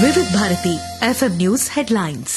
వివిధ Bharati FM news headlines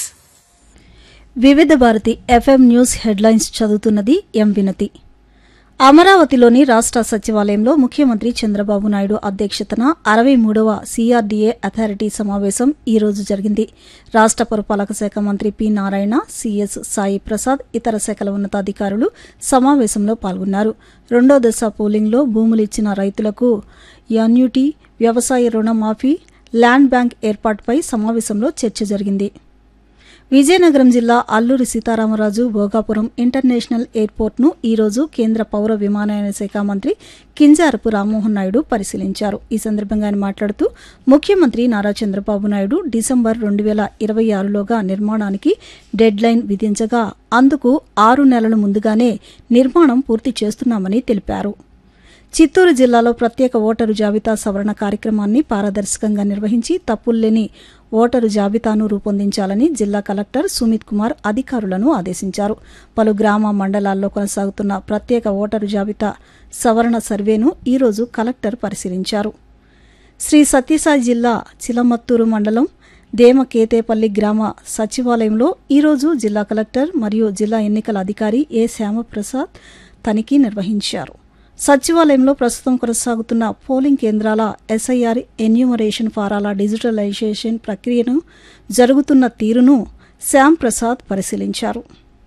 వివిధ Bharati FM news headlines చదువుతున్నది ఎం వినతి అమరావతిలోని రాష్ట సచివాలయంలో ముఖ్యమంత్రి చంద్రబాబు నాయుడు అధ్యక్షతన అరవై మూడవ సీఆర్డీఏ అథారిటీ సమావేశం ఈ రోజు జరిగింది రాష్ట పురపాలక శాఖ మంత్రి పి నారాయణ సీఎస్ సాయి ప్రసాద్ ఇతర శాఖల ఉన్నతాధికారులు సమావేశంలో పాల్గొన్నారు రెండో దశ పోలింగ్లో భూములు ఇచ్చిన రైతులకు యాన్యుటీ వ్యవసాయ రుణమాఫీ ల్యాండ్ బ్యాంక్ ఏర్పాటుపై సమావేశంలో చర్చ జరిగింది విజయనగరం జిల్లా అల్లూరి సీతారామరాజు భోగాపురం ఇంటర్నేషనల్ ఎయిర్పోర్ట్ను ఈ రోజు కేంద్ర పౌర విమానయాన శాఖ మంత్రి కింజారపు రామ్మోహన్ నాయుడు పరిశీలించారు ఈ సందర్భంగా ఆయన మాట్లాడుతూ ముఖ్యమంత్రి నారా చంద్రబాబు నాయుడు డిసెంబర్ రెండు వేల ఇరవై ఆరులోగా నిర్మాణానికి డెడ్ లైన్ విధించగా అందుకు ఆరు నెలల ముందుగానే నిర్మాణం పూర్తి చేస్తున్నామని తెలిపారు చిత్తూరు జిల్లాలో ప్రత్యేక ఓటరు జాబితా సవరణ కార్యక్రమాన్ని పారదర్శకంగా నిర్వహించి తప్పుల్లేని ఓటరు జాబితాను రూపొందించాలని జిల్లా కలెక్టర్ సుమిత్ కుమార్ అధికారులను ఆదేశించారు పలు గ్రామ మండలాల్లో కొనసాగుతున్న ప్రత్యేక ఓటరు జాబితా సవరణ సర్వేను ఈరోజు కలెక్టర్ పరిశీలించారు శ్రీ సత్యసాయి జిల్లా చిలమత్తూరు మండలం దేమకేతేపల్లి గ్రామ సచివాలయంలో ఈరోజు జిల్లా కలెక్టర్ మరియు జిల్లా ఎన్నికల అధికారి ఏ శ్యామప్రసాద్ తనిఖీ నిర్వహించారు సచివాలయంలో ప్రస్తుతం కొనసాగుతున్న పోలింగ్ కేంద్రాల ఎస్ఐఆర్ ఎన్యూమరేషన్ ఫారాల డిజిటలైజేషన్ ప్రక్రియను జరుగుతున్న తీరును శ్యామ్ ప్రసాద్ పరిశీలించారు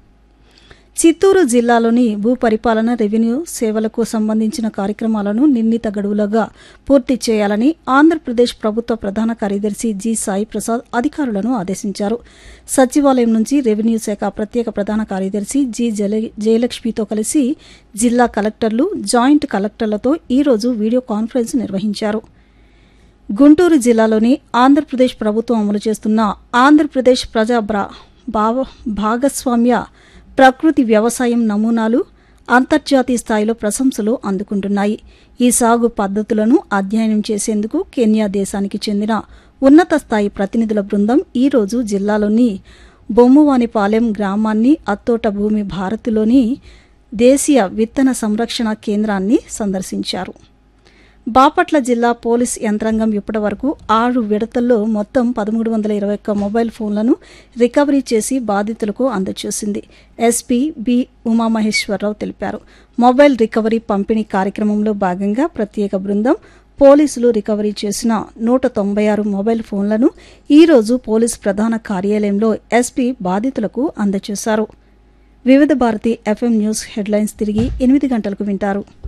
చిత్తూరు జిల్లాలోని భూ పరిపాలన రెవెన్యూ సేవలకు సంబంధించిన కార్యక్రమాలను నిర్ణీత గడువులుగా పూర్తి చేయాలని ఆంధ్రప్రదేశ్ ప్రభుత్వ ప్రధాన కార్యదర్శి జి సాయి ప్రసాద్ అధికారులను ఆదేశించారు సచివాలయం నుంచి రెవెన్యూ శాఖ ప్రత్యేక ప్రధాన కార్యదర్శి జి జల- జయలక్ష్మితో కలిసి జిల్లా కలెక్టర్లు జాయింట్ కలెక్టర్లతో ఈరోజు వీడియో కాన్ఫరెన్స్ నిర్వహించారు గుంటూరు జిల్లాలోని ఆంధ్రప్రదేశ్ ప్రభుత్వం అమలు చేస్తున్న ఆంధ్రప్రదేశ్ ప్రజా బ్రా- భావ భాగస్వామ్య ప్రకృతి వ్యవసాయం నమూనాలు అంతర్జాతీయ స్థాయిలో ప్రశంసలు అందుకుంటున్నాయి ఈ సాగు పద్ధతులను అధ్యయనం చేసేందుకు కెన్యా దేశానికి చెందిన ఉన్నత స్థాయి ప్రతినిధుల బృందం ఈ రోజు జిల్లాలోని బొమ్మువానిపాలెం గ్రామాన్ని అత్తోట భూమి భారత్లోని దేశీయ విత్తన సంరక్షణ కేంద్రాన్ని సందర్శించారు బాపట్ల జిల్లా పోలీస్ యంత్రాంగం ఇప్పటి వరకు ఆరు విడతల్లో మొత్తం పదమూడు వందల ఇరవై ఒక్క మొబైల్ ఫోన్లను రికవరీ చేసి బాధితులకు అందజేసింది ఎస్పీ బి ఉమామహేశ్వరరావు తెలిపారు మొబైల్ రికవరీ పంపిణీ కార్యక్రమంలో భాగంగా ప్రత్యేక బృందం పోలీసులు రికవరీ చేసిన నూట తొంభై ఆరు మొబైల్ ఫోన్లను ఈ రోజు పోలీస్ ప్రధాన కార్యాలయంలో ఎస్పీ బాధితులకు అందజేశారు వివిధ భారతి ఎఫ్ఎం న్యూస్ హెడ్లైన్స్ తిరిగి ఎనిమిది గంటలకు వింటారు